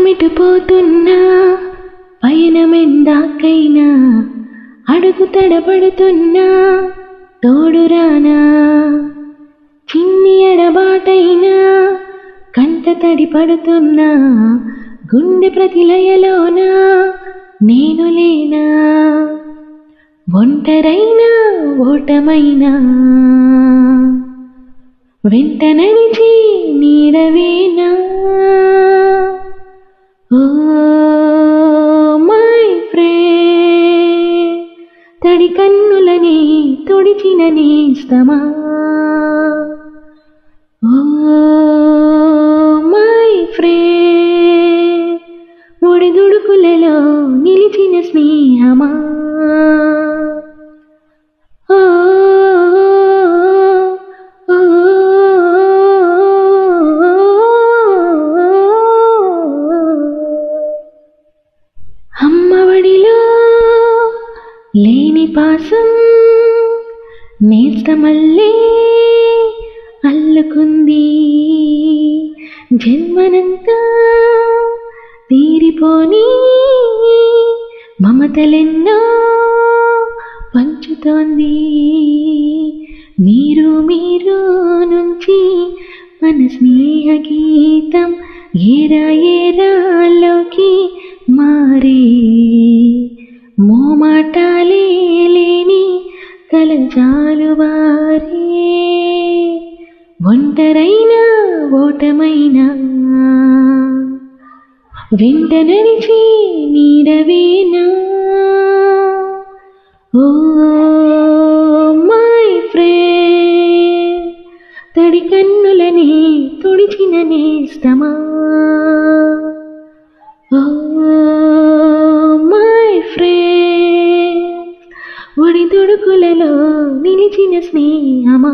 ప్రాణమిటు పోతున్నా పయనమెందాకైనా అడుగు తడబడుతున్నా తోడురానా చిన్ని ఎడబాటైనా కంట తడి పడుతున్నా గుండె ప్రతిలయలోనా నేను లేనా ఒంటరైనా ఓటమైనా వెంట నడిచి నీడవేనా ఓ మై ఫ్రెండ్ తడి కన్నులని తుడిచిన నేస్తమా ఓ మై ఫ్రెండ్ ఒడిదుడుకులలో నిలిచిన స్నేహమా ఓ ఓ అమ్మఒడిలో లేని పాసం నేస్తమల్లే అల్లుకుంది జన్మనంతా తీరిపోని మమతలెన్నో పంచుతోంది మీరు మీరు నుంచి మన స్నేహ గీతం ఏరా ఏరాలోకి మారే మోమాటాలే లేని కలజాలు వారే ఒంటరైనా ఓటమైనా వెంట నడిచి నీడవేనా ఓ మై ఫ్రెండ్ తడి కన్నులని తుడిచిన నేస్తమా ఓ మై ఫ్రెండ్ ఒడిదుడుకులలో నిలిచిన స్నేహమా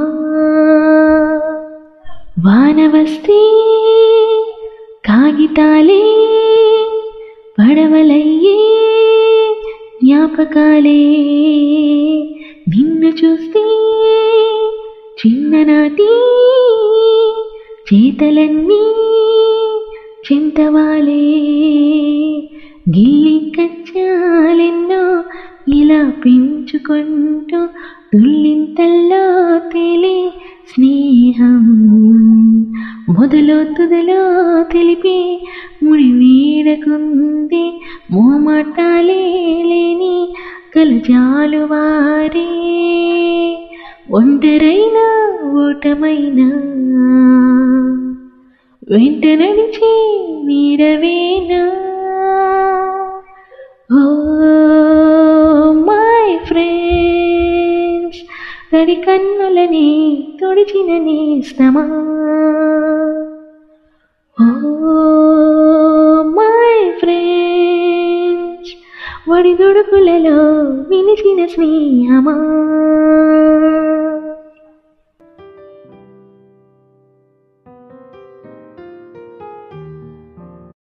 వాన వస్తే కాగితాలే పడవలయ్యే జ్ఞాపకాలే నిన్ను చూస్తే చిన్ననాటి చేతలన్నీ చింతవాలే గిల్లి కచ్చాలెన్నో ఇలా పెంచుకుంటూ తుల్లింతల్లో తేలే స్నేహం మొదలో తుదలో తెలిపి ముడి వీడకుంది మోమాటాలే లేని కలజాలు వారే ఒంటరైనా ఓటమైనా వెంట నడిచి నీడవేనా ఓ మై ఫ్రెండ్స్ తడి కన్నులని తుడిచిన నేస్తమా ఓ మై ఫ్రెండ్స్ ఒడిదుడుకులలో నిలిచిన స్నేహమా